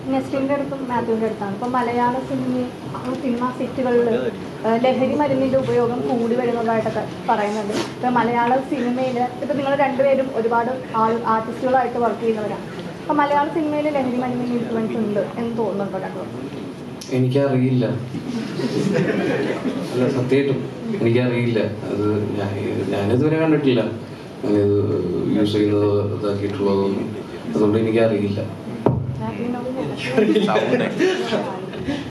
നെസ്റ്റിൻ്റെ അടുത്തും മാത്യുവിൻ്റെ അടുത്താണ് ഇപ്പം മലയാള സിനിമ സിനിമ സെറ്റുകളിൽ ലഹരി മരുന്നിൻ്റെ ഉപയോഗം കൂടി വരുന്നതായിട്ടൊക്കെ പറയുന്നുണ്ട് ഇപ്പം മലയാള സിനിമയിൽ ഇപ്പം നിങ്ങൾ രണ്ടുപേരും ഒരുപാട് ആൾ ആർട്ടിസ്റ്റുകളായിട്ട് വർക്ക് ചെയ്യുന്നവരാണ് അപ്പം മലയാള സിനിമയിൽ ലഹരി മരുന്നിൻ്റെ ഇൻഫ്ലുവൻസ് ഉണ്ട് എന്ന് തോന്നുന്നുണ്ടോ രണ്ടുപേർക്കും എനിക്കറിയില്ല അല്ല സത്യമായിട്ടും എനിക്കറിയില്ല അത് ഞാൻ ഞാനിതുവരെ കണ്ടിട്ടില്ല ഞാനിത് യൂസ് ചെയ്യുന്നതോ ഇതാക്കിയിട്ടുള്ളതൊന്നും അതുകൊണ്ട് എനിക്കറിയില്ല മാത്യുവിനോട്